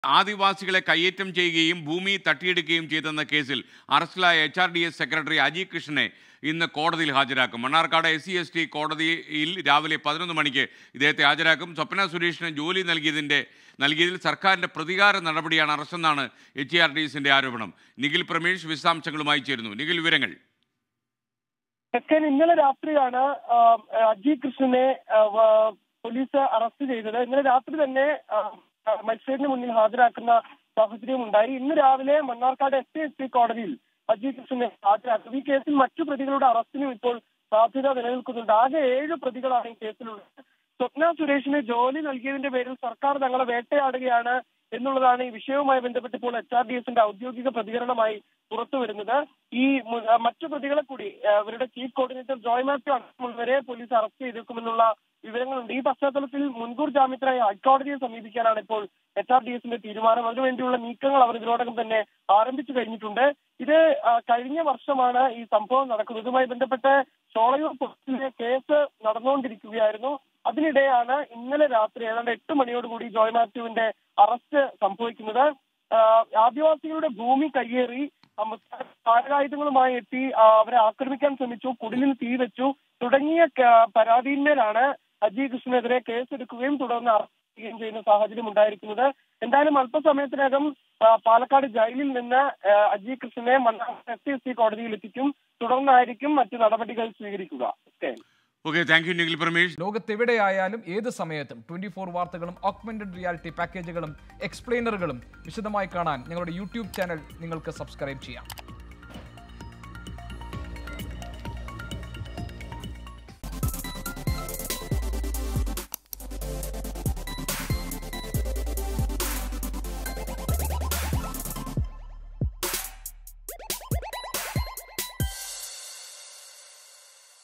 ആദിവാസികളെ കയ്യേറ്റം ചെയ്യുകയും ഭൂമി തട്ടിയെടുക്കുകയും ചെയ്തെന്ന കേസിൽ അറസ്റ്റിലായ H R D S secretary Aji കൃഷ്ണനെ ഇന്ന് കോടതിയിൽ ഹാജരാക്കും Mannarkkad S C S T കോടതിയിൽ രാവിലെ പതിനൊന്ന് മണിക്ക് ഇദ്ദേഹത്തെ ഹാജരാക്കും സ്വപ്ന സുരേഷിന് ജോലി നൽകിയതിൻ്റെ നൽകിയതിൽ സർക്കാരിൻ്റെ പ്രതികാര നടപടിയാണ് അറസ്റ്റെന്നാണ് എച്ച് ആർ ഡി എസിൻ്റെ ആരോപണം നിഖിൽ പ്രമേഷ് വിശദാംശങ്ങളുമായി ചേരുന്നു നിഖിൽ വിവരങ്ങൾ തെക്കൻ ഇന്നലെ രാത്രിയാണ് ആ, അജി കൃഷ്ണനെ ആ, വ- പോലീസ് അറസ്റ്റ് ചെയ്തത് ഇന്നലെ രാത്രി തന്നെ ആ, മജിസ്ട്രേറ്റിന് മുന്നിൽ ഹാജരാക്കുന്ന സാഹചര്യം ഉണ്ടായി ഇന്ന് രാവിലെ Mannarkkad S C S T കോടതിയിൽ അജി കൃഷ്ണനെ ഹാജരാക്കും ഈ കേസിൽ മറ്റു പ്രതികളുടെ അറസ്റ്റിനും ഇപ്പോൾ സാധ്യത നിലനിൽക്കുന്നുണ്ട് ആകെ ഏഴ് പ്രതികളാണ് ഈ കേസിലുള്ളത് സ്വപ്ന സുരേഷിന് ജോലി നൽകിയതിന്റെ പേരിൽ സർക്കാർ തങ്ങളെ വേട്ടയാടുകയാണ് എന്നുള്ളതാണ് ഈ വിഷയവുമായി ബന്ധപ്പെട്ട് ഇപ്പോൾ എച്ച് ആർ ഡി എസിന്റെ ഔദ്യോഗിക പ്രതികരണമായി പുറത്തു വരുന്നത് ഈ മു- ആ, മറ്റു പ്രതികളെ കൂടി ആ, അവരുടെ ചീഫ് കോർഡിനേറ്റർ ജോയ് മാത്യു അടക്കമുള്ളവരെ പോലീസ് അറസ്റ്റ് ചെയ്തേക്കുമെന്നുള്ള വിവരങ്ങളുണ്ട് ഈ പശ്ചാത്തലത്തിൽ മുൻകൂർ ജാമ്യത്തിനായി ഹൈക്കോടതിയെ സമീപിക്കാനാണ് ഇപ്പോൾ എച്ച് ആർ ഡി എസിന്റെ തീരുമാനം അതിനുവേണ്ടിയുള്ള നീക്കങ്ങൾ അവർ ഇതിനോടകം തന്നെ ആരംഭിച്ചു കഴിഞ്ഞിട്ടുണ്ട് ഇത് ആ, കഴിഞ്ഞ വർഷമാണ് ഈ സംഭവം നടക്കുന്നത് ഇതുമായി ബന്ധപ്പെട്ട് ചോളയൂർ പോലീസിലെ കേസ് നടന്നുകൊണ്ടിരിക്കുകയായിരുന്നു അതിനിടെയാണ് ഇന്നലെ രാത്രി ഏതാണ്ട് എട്ട് മണിയോടുകൂടി ജോയ് മാത്യുവിന്റെ അറസ്റ്റ് സംഭവിക്കുന്നത് ആ, ആദിവാസികളുടെ ഭൂമി കയ്യേറി താരകായുധങ്ങളുമായി എത്തി ആ, അവരെ ആക്രമിക്കാൻ ശ്രമിച്ചു കുടിലിൽ തീ വെച്ചു തുടങ്ങിയ ക- പരാതിയിന്മേലാണ് അജി കൃഷ്ണനെതിരെ കേസെടുക്കുകയും തുടർന്ന് അറസ്റ്റ് ചെയ്യുകയും ചെയ്യുന്ന സാഹചര്യം ഉണ്ടായിരിക്കുന്നത് എന്തായാലും അല്പസമയത്തിനകം ആ, പാലക്കാട് ജയിലിൽ നിന്ന് ആ, അജി കൃഷ്ണനെ Mannarkkad S C S T കോടതിയിൽ എത്തിക്കും തുടർന്നായിരിക്കും മറ്റു നടപടികൾ സ്വീകരിക്കുക okay okay thank you Nikhil Pramesh ലോകത്തെവിടെയായാലും ഏത് സമയത്തും ട്വന്റി ഫോർ വാർത്തകളും ഓഗ്മെന്റഡ് റിയാലിറ്റി പാക്കേജുകളും എക്സ്പ്ലെയിനറുകളും വിശദമായി കാണാൻ ഞങ്ങളുടെ യൂട്യൂബ് ചാനൽ നിങ്ങൾക്ക് സബ്സ്ക്രൈബ് ചെയ്യാം